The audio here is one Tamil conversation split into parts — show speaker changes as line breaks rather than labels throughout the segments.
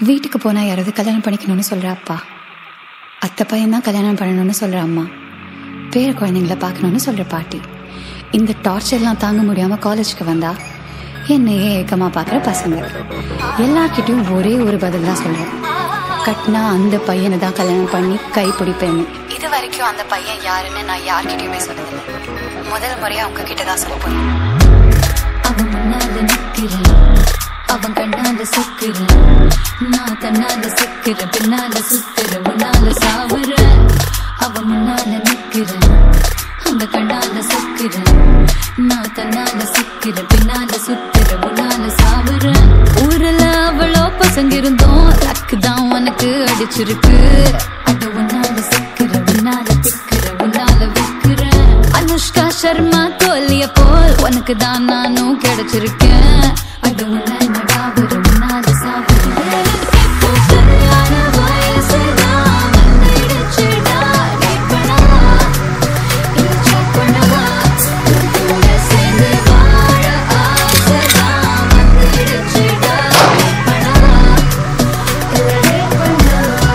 வீட்டுக்கு போனா யாராவது கல்யாணம் பண்ணிக்கணும்னு சொல்ற அப்பா அத்தை பையன் தான் கல்யாணம் பண்ணணும்னு சொல்ற அம்மா பேர குழந்தைங்கள பார்க்கணும்னு சொல்ற பாட்டி இந்த டார்ச்சர்லாம் தாங்க முடியாம காலேஜுக்கு வந்தா என்னையே ஏக்கமா பார்க்குற பசங்க எல்லார்கிட்டயும் ஒரே ஒரு பதில் தான் சொல்றேன் கட்டினா அந்த பையனை தான் கல்யாணம் பண்ணி கை பிடிப்பேன்னு இது வரைக்கும் அந்த பையன் யாருன்னு நான் யார்கிட்டயுமே சொன்னதில்லை முதல் முறையா உங்க கிட்ட தான் சொல்ல போறேன்
அவன் முன்னால நிக்கிறேன் அவன் கண்ணால சொக்குறேன் நான் தன்னால சிக்கிறேன் பின்னால சுத்துறேன் முன்னால சாவுறேன் அவன் முன்னால நிக்கிறேன் அந்த கண்ணால சொக்குறேன் நான் தன்னால சிக்கிறேன் பின்னால சுத்துறேன் முன்னால சாவுறேன் ஊர்ல அவ்வளோ பசங்க இருந்தோம் லக்கு தான் உனக்கு அடிச்சிருக்கு அது உன்னால சிக்கிறேன் பின்னால திக்கிறேன் உன்னால விக்கிறேன் அனுஷ்கா சர்மா தோல்லிய போல் உனக்கு தான் நானும் கிடைச்சிருக்கேன் அது உன்னை நடாவுற முன்னால சாவுறேன் இப்போ கல்யாண வயசுதான் வந்துடுச்சுடா. Wait பண்ணவா? இல்ல check பண்ணவா? உன் கூட சேர்ந்து வாழ ஆசைதான் வந்துடுச்சுடா. Wait பண்ணவா? இல்ல wait பண்ணவா?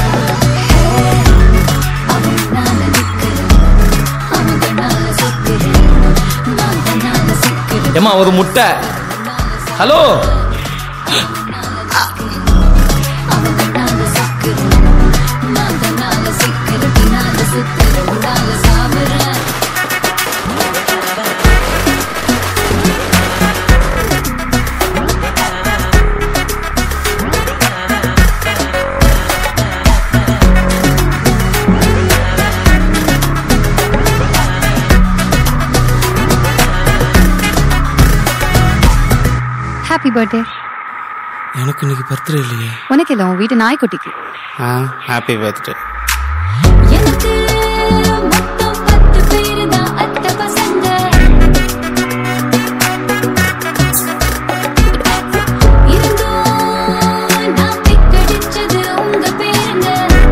அவன் முன்னால நிக்கிறேன். அவன் கண்ணால சொக்குறேன். நான் தன்னால சிக்கிறேன்.
ஏமா ஒரு முட்டை ஹலோ
அவன் கண்ணால சிக்கிறேன். நான் தன்னால சிக்கிறேன். பின்னால சுத்துறேன். முன்னால சாவுறேன்.
ஹாப்பி பர்த்டே
எனக்கு இன்னைக்கு பர்த்டே இல்லையே
உனக்கு இல்லை உன் வீட்டு நாய்க்குட்டிக்கு
ஆ ஹாப்பி பர்த்டே
எனக்கு மொத்தம் பத்து பேரு தான் அத்தை பசங்க இருந்தும் நான் பிக்கடிச்சது உங்க பேருங்க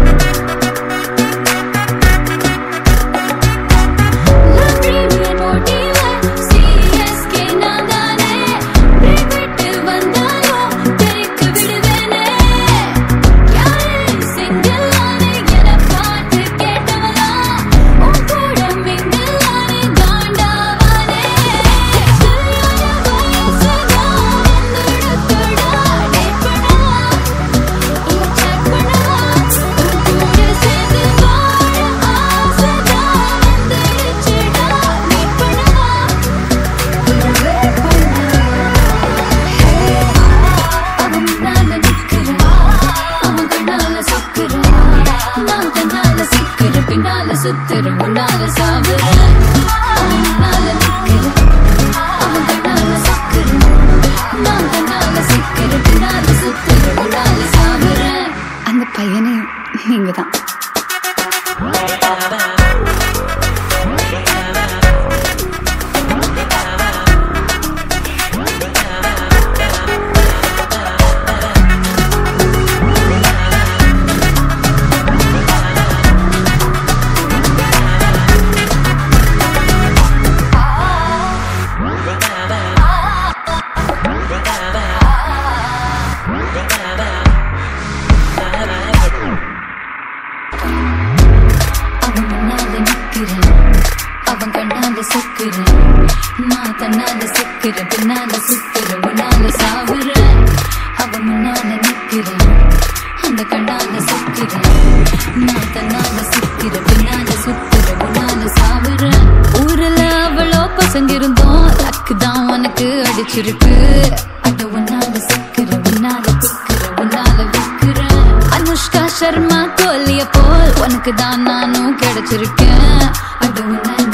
லவ்லியன் மோட்டிவ சிஎஸ்கே நான் தானே பிரேக் விட்டு வந்தாலும் தெறிக்க விடுவேனே யாரு சிங்கிள் ஆனே என பார்த்து கேட்டவளா உன் கூட மிங்கிள் ஆனே காண்டாவானே கல்யாண வயசுதான் வந்துடுத்துடா டேட் பண்ணவா இல்ல செக் பண்ணவா உன் கூட சேர்ந்து வாழ ஆசைதான் வந்துடுச்சுடா மீட் பண்ணவா இல்ல வெயிட் பண்ணவா அவன் முன்னால நிக்கிறேன் அவன் கண்ணால சொக்குறேன் நான் தன்னால சிக்கிறேன் பின்னால சுத்துறேன் முன்னால சாவுறேன் அவன் முன்னால நிக்கிறேன் அவன் கண்ணால சொக்குறேன் நான் தன்னால சிக்கிறேன் பின்னால சுத்துறேன் முன்னால சாவுறேன்
அந்த பையனே நீங்க தான்
அவன் முன்னால நிக்கிறேன் அவன் கண்ணால சொக்குறேன் நான் தன்னால சிக்கிறேன் பின்னால சுத்துறேன் முன்னால சாவுறேன் அவன் முன்னால நிக்கிறேன் அந்த கண்ணால சொக்குறேன் நான் தன்னால சிக்கிறேன் பின்னால சுத்துறேன் முன்னால சாவுறேன் ஊர்ல அவ்வளோ பசங்க இருந்தோம் லக்கு தான் உனக்கு அடிச்சிருக்கு அது உன்னால சிக்கிறேன் முன்னால திக்கிறேன் முன்னால விக்கிறேன் அனுஷ்கா சர்மா தோல்லிய போல் உனக்கு தான் நானும் கிடைச்சிருக்கேன் அது உன்னை